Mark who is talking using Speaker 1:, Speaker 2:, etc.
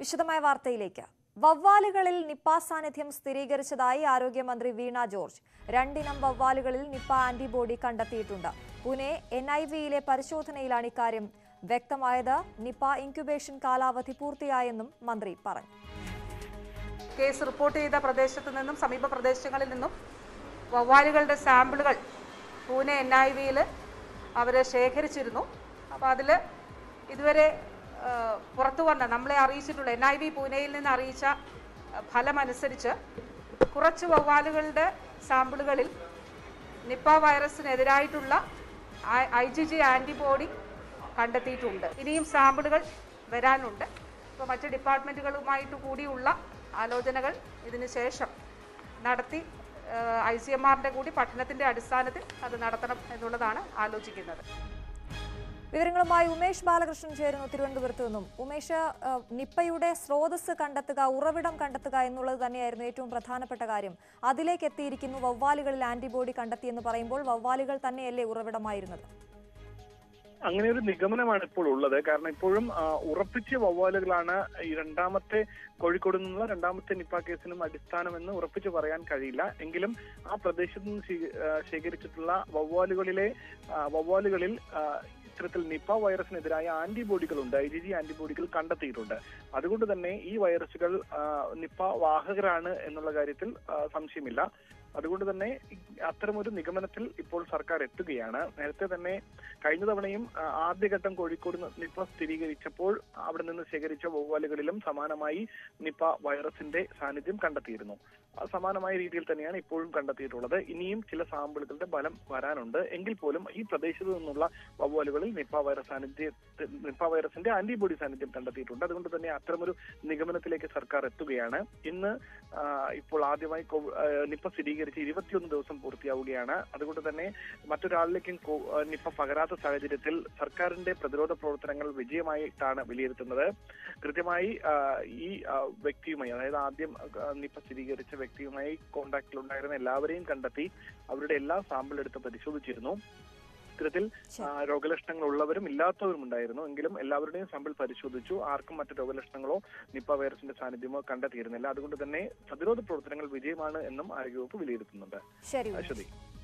Speaker 1: വിശദമായ വാർത്തയിലേക്ക് വവ്വാലുകളിൽ നിപ്പ സാന്നിധ്യം സ്ഥിരീകരിച്ചതായി ആരോഗ്യമന്ത്രി വീണ ജോർജ് രണ്ടിനം വവ്വാലുകളിൽ നിപ്പ ആന്റിബോഡി കണ്ടെത്തിയിട്ടുണ്ട് പുനെ എൻ ഐ വിയിലെ പരിശോധനയിലാണ് ഇക്കാര്യം വ്യക്തമായത് നിപ്പ ഇൻക്യുബേഷൻ കാലാവധി പൂർത്തിയായെന്നും മന്ത്രി പറഞ്ഞു
Speaker 2: കേസ് റിപ്പോർട്ട് ചെയ്ത പ്രദേശത്ത് നിന്നും സമീപ പ്രദേശങ്ങളിൽ നിന്നും വവ്വാലുകളുടെ സാമ്പിളുകൾ പൂനെ എൻ ഐ വിയിൽ അവർ ശേഖരിച്ചിരുന്നു അപ്പോൾ അതിൽ ഇതുവരെ ആ, പുറത്തു വന്ന നമ്മളെ അറിയിച്ചിട്ടുള്ള എൻ ഐ വി പൂനെയിൽ നിന്ന് അറിയിച്ച ആ, ഫലമനുസരിച്ച് കുറച്ച് വവ്വാലുകളുടെ സാമ്പിളുകളിൽ നിപ്പ വൈറസിനെതിരായിട്ടുള്ള ഐ ജി ജി ആൻറ്റിബോഡി കണ്ടെത്തിയിട്ടുണ്ട് ഇനിയും സാമ്പിളുകൾ വരാനുണ്ട് ഇപ്പോൾ മറ്റ് ഡിപ്പാർട്ട്മെൻറ്റുകളുമായിട്ട് കൂടിയുള്ള ആലോചനകൾ ഇതിന് ശേഷം നടത്തി ഐ സി എം ആറിൻ്റെ കൂടി പഠനത്തിൻ്റെ അടിസ്ഥാനത്തിൽ അത് നടത്തണം എന്നുള്ളതാണ് ആലോചിക്കുന്നത്
Speaker 1: വിവരങ്ങളുമായി ഉമേഷ് ബാലകൃഷ്ണൻ ചേരുന്നു തിരുവനന്തപുരത്ത് നിന്നും ഉമേഷ് ഏഹ്, നിപ്പയുടെ സ്രോതസ് കണ്ടെത്തുക ഉറവിടം കണ്ടെത്തുക എന്നുള്ളത് തന്നെയായിരുന്നു ഏറ്റവും പ്രധാനപ്പെട്ട കാര്യം അതിലേക്ക് എത്തിയിരിക്കുന്നു വവ്വാലുകളിൽ ആന്റിബോഡി കണ്ടെത്തിയെന്ന് പറയുമ്പോൾ വവ്വാലുകൾ തന്നെയല്ലേ ഉറവിടമായിരുന്നത്
Speaker 3: അങ്ങനെ ഒരു നിഗമനമാണ് ഇപ്പോൾ ഉള്ളത് കാരണം ഇപ്പോഴും ആ, ഉറപ്പിച്ച വവ്വാലുകളാണ് ഈ രണ്ടാമത്തെ കോഴിക്കോട് നിന്നുള്ള രണ്ടാമത്തെ നിപ്പ കേസിനും അടിസ്ഥാനമെന്ന് ഉറപ്പിച്ച് പറയാൻ കഴിയില്ല എങ്കിലും ആ പ്രദേശത്ത് നിന്ന് സ്വീ- ആ, ശേഖരിച്ചിട്ടുള്ള വവ്വാലുകളിലെ ആ, വവ്വാലുകളിൽ ആ, ഇത്തരത്തിൽ നിപ്പ വൈറസിനെതിരായ ആന്റിബോഡികളുണ്ട് ഐ ജി ജി ആന്റിബോഡികൾ കണ്ടെത്തിയിട്ടുണ്ട് അതുകൊണ്ട് തന്നെ ഈ വൈറസുകൾ ആ, നിപ്പ വാഹകരാണ് എന്നുള്ള കാര്യത്തിൽ ആ, സംശയമില്ല അതുകൊണ്ട് തന്നെ ഇ- അത്തരമൊരു നിഗമനത്തിൽ ഇപ്പോൾ സർക്കാർ എത്തുകയാണ് നേരത്തെ തന്നെ കഴിഞ്ഞ തവണയും ആ, ആദ്യഘട്ടം കോഴിക്കോട് നി- നിപ്പ സ്ഥിരീകരിച്ചപ്പോൾ അവിടെ നിന്ന് ശേഖരിച്ച വവ്വാലുകളിലും സമാനമായി നിപ്പ വൈറസിന്റെ സാന്നിധ്യം കണ്ടെത്തിയിരുന്നു ആ സമാനമായ രീതിയിൽ തന്നെയാണ് ഇപ്പോഴും കണ്ടെത്തിയിട്ടുള്ളത് ഇനിയും ചില സാമ്പിളുകളുടെ ഫലം വരാനുണ്ട് എങ്കിൽ പോലും ഈ പ്രദേശത്ത് നിന്നുള്ള വവ്വാലുകളിൽ നിപ്പ വൈറസ് സാന്നിധ്യ നിപ്പ വൈറസിന്റെ ആന്റിബോഡി സാന്നിധ്യം കണ്ടെത്തിയിട്ടുണ്ട് അതുകൊണ്ട് തന്നെ അത്തരമൊരു നിഗമനത്തിലേക്ക് സർക്കാർ എത്തുകയാണ് ഇന്ന് ആ, ഇപ്പോൾ ആദ്യമായി കോവ്- ആ, നിപ്പ സ്ഥിരീകരിച്ച് ഇരുപത്തിയൊന്ന് ദിവസം പൂർത്തിയാവുകയാണ് അതുകൊണ്ട് തന്നെ മറ്റൊരാളിലേക്കും കോ- ആ, നിപ്പ പകരാത്ത സാഹചര്യത്തിൽ സർക്കാരിന്റെ പ്രതിരോധ പ്രവർത്തനങ്ങൾ വിജയമായിട്ടാണ് വിലയിരുത്തുന്നത് കൃത്യമായി ആ, ഈ ആ, വ്യക്തിയുമായി അതായത് ആദ്യം ആ, നിപ്പ സ്ഥിരീകരിച്ച വ്യക്തിയുമായി കോണ്ടാക്റ്റിലുണ്ടായിരുന്ന എല്ലാവരെയും കണ്ടെത്തി അവരുടെ എല്ലാ സാമ്പിൾ എടുത്ത് പരിശോധിച്ചിരുന്നു ഇത്തരത്തിൽ ആ, രോഗലക്ഷണങ്ങൾ ഉള്ളവരും ഇല്ലാത്തവരും ഉണ്ടായിരുന്നു എങ്കിലും എല്ലാവരുടെയും സാമ്പിൾ പരിശോധിച്ചു ആർക്കും മറ്റു രോഗലക്ഷണങ്ങളോ നിപ്പ വൈറസിന്റെ സാന്നിധ്യമോ കണ്ടെത്തിയിരുന്നില്ല അതുകൊണ്ട് തന്നെ പ്രതിരോധ പ്രവർത്തനങ്ങൾ വിജയമാണ് എന്നും ആരോഗ്യവകുപ്പ് വിലയിരുത്തുന്നുണ്ട്
Speaker 1: ശരി ഉമേഷ്.
Speaker 3: അശ്വതി